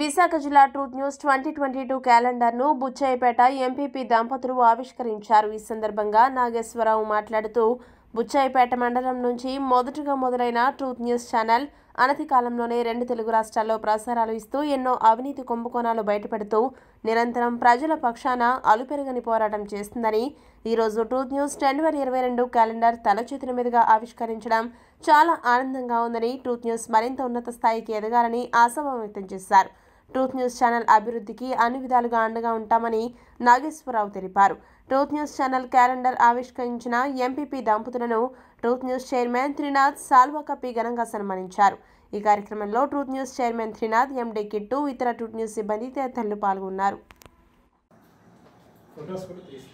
విశాఖ జిల్లా truth news twenty twenty two క్యాలెండర్ను Buchayyapeta MPP దంపతులు ఆవిష్కరించారు ఈ సందర్భంగా నాగేశ్వరరావు మాట్లాడుతూ బుచ్చాయిపేట మండలం నుంచి మొదటగా మొదలైన ట్రూత్ న్యూస్ ఛానల్ అనతి కాలంలోనే రెండు తెలుగు రాష్ట్రాల్లో ప్రసారాలు ఇస్తూ ఎన్నో అవినీతి కుంభకోణాలు బయటపెడుతూ నిరంతరం ప్రజల పక్షాన అలుపెరగని పోరాటం చేస్తుందని ఈరోజు ట్రూత్ న్యూస్ జనవరి ఇరవై రెండు క్యాలెండర్ తల చేతుల మీదుగా ఆవిష్కరించడం చాలా ఆనందంగా ఉందని ట్రూత్ న్యూస్ మరింత ఉన్నత స్థాయికి ఎదగాలని ఆశాభావం వ్యక్తం చేశారు ట్రూత్ న్యూస్ ఛానల్ అభివృద్ధికి అన్ని విధాలుగా అండగా ఉంటామని నాగేశ్వరరావు తెలిపారు ట్రూత్ న్యూస్ ఛానల్ క్యాలెండర్ ఆవిష్కరించిన ఎంపీపీ దంపతులను ట్రూత్ న్యూస్ చైర్మన్ త్రినాథ్ సాల్వా కప్పి ఘనంగా సన్మానించారు ఈ కార్యక్రమంలో truth news chairman Trinath MD Kittu ఇతర ట్రూత్ న్యూస్ సిబ్బంది తదితరులు పాల్గొన్నారు ఫొటోస్ కూడా తీస్తాం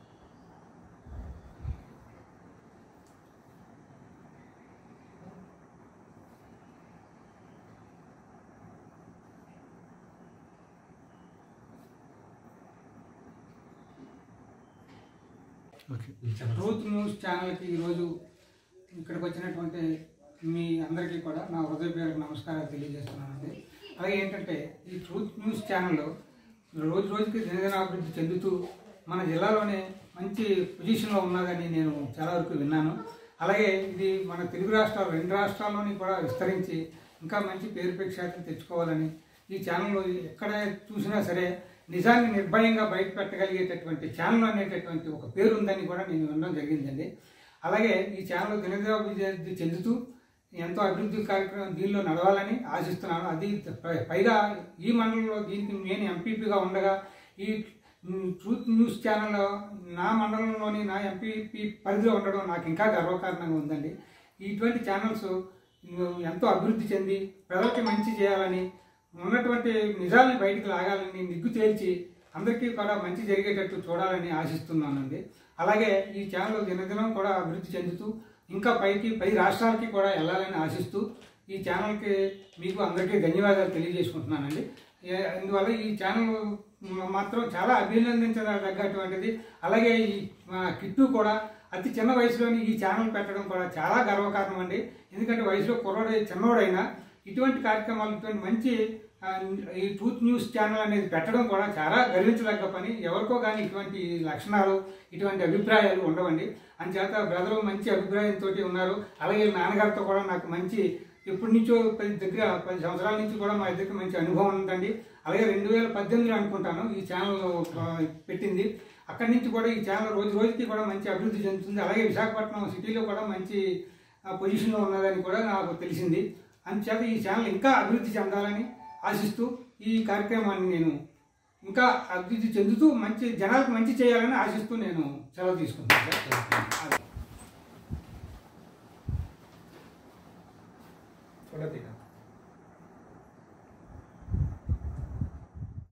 ట్రూత్ న్యూస్ ఛానల్కి ఈరోజు ఇక్కడికి వచ్చినటువంటి మీ అందరికీ కూడా నా హృదయపూర్వక నమస్కారాలు తెలియజేస్తున్నానండి అలాగే ఏంటంటే ఈ ట్రూత్ న్యూస్ ఛానల్ రోజు రోజుకి దినదినాభివృద్ధి చెందుతూ మన జిల్లాలోనే మంచి పొజిషన్లో ఉన్నదని నేను చాలా వరకు విన్నాను అలాగే ఇది మన తెలుగు రాష్ట్రాలు రెండు రాష్ట్రాల్లోని కూడా విస్తరించి ఇంకా మంచి పేరు ప్రఖ్యాతులు తెచ్చుకోవాలని ఈ ఛానల్లో ఎక్కడ చూసినా సరే నిజాన్ని నిర్భయంగా బయట పెట్టగలిగేటటువంటి ఛానల్ అనేటటువంటి ఒక పేరు ఉందని కూడా నేను వినడం జరిగిందండి అలాగే ఈ ఛానల్ దినదినాభివృద్ధి చెందుతూ ఎంతో అభివృద్ధి కార్యక్రమం దీనిలో నడవాలని ఆశిస్తున్నాను అది పై- పైగా ఈ మండలంలో దీనికి నేను ఎంపీపీగా ఉండగా ఈ మ్, ట్రూత్ న్యూస్ ఛానల్ నా మండలంలోని నా ఎంపీపీ పరిధిలో ఉండడం నాకు ఇంకా గర్వకారణంగా ఉందండి ఇటువంటి ఛానల్స్ మ్, ఎంతో అభివృద్ధి చెంది ప్రజలకి మంచి చేయాలని ఉన్నటువంటి నిజాలని బయటికి లాగాలని నిగ్గు తేల్చి అందరికీ కూడా మంచి జరిగేటట్టు చూడాలని ఆశిస్తున్నానండి అలాగే ఈ ఛానల్ దినదినం కూడా అభివృద్ధి చెందుతూ ఇంకా పైకి పై రాష్ట్రాలకి కూడా వెళ్ళాలని ఆశిస్తూ ఈ ఛానల్కి మీకు అందరికీ ధన్యవాదాలు తెలియజేసుకుంటున్నానండి ఏ- అందువల్ల ఈ ఛానల్ మాత్రం చాలా అభినందించదగ్గటువంటిది అలాగే ఈ మా కిట్టు కూడా అతి చిన్న వయసులోని ఈ ఛానల్ పెట్టడం కూడా చాలా గర్వకారణం అండి ఎందుకంటే వయసులో కుర్రోడు చిన్నోడైనా ఇటువంటి కార్యక్రమాలు ఇటువంటి మంచి ఆ, ఈ ట్రూత్ న్యూస్ ఛానల్ అనేది పెట్టడం కూడా చాలా గర్వించదగ్గ పని ఎవరికో కానీ ఇటువంటి లక్షణాలు ఇటువంటి అభిప్రాయాలు ఉండవండి అంచేత బ్రదరు మంచి అభిప్రాయంతో ఉన్నారు అలాగే నాన్నగారితో కూడా నాకు మంచి ఎప్పటి నుంచో పది దగ్గర పది సంవత్సరాల నుంచి కూడా మా ఇద్దరికి మంచి అనుభవం ఉందండి అలాగే రెండు వేల పద్దెనిమిదిలో అనుకుంటాను ఈ ఛానల్ ఆ, పెట్టింది అక్కడి నుంచి కూడా ఈ ఛానల్ రోజు రోజుకి కూడా మంచి అభివృద్ధి చెందుతుంది అలాగే విశాఖపట్నం సిటీలో కూడా మంచి ఆ, పొజిషన్లో ఉన్నదని కూడా నాకు తెలిసింది అందుచేత ఈ ఛానల్ ఇంకా అభివృద్ధి చెందాలని ఆశిస్తూ ఈ కార్యక్రమాన్ని నేను ఇంకా అభివృద్ధి చెందుతూ మంచి జనాలకు మంచి చేయాలని ఆశిస్తూ నేను సెలవు తీసుకుంటాను సార్ ఫోటో తీద్దాం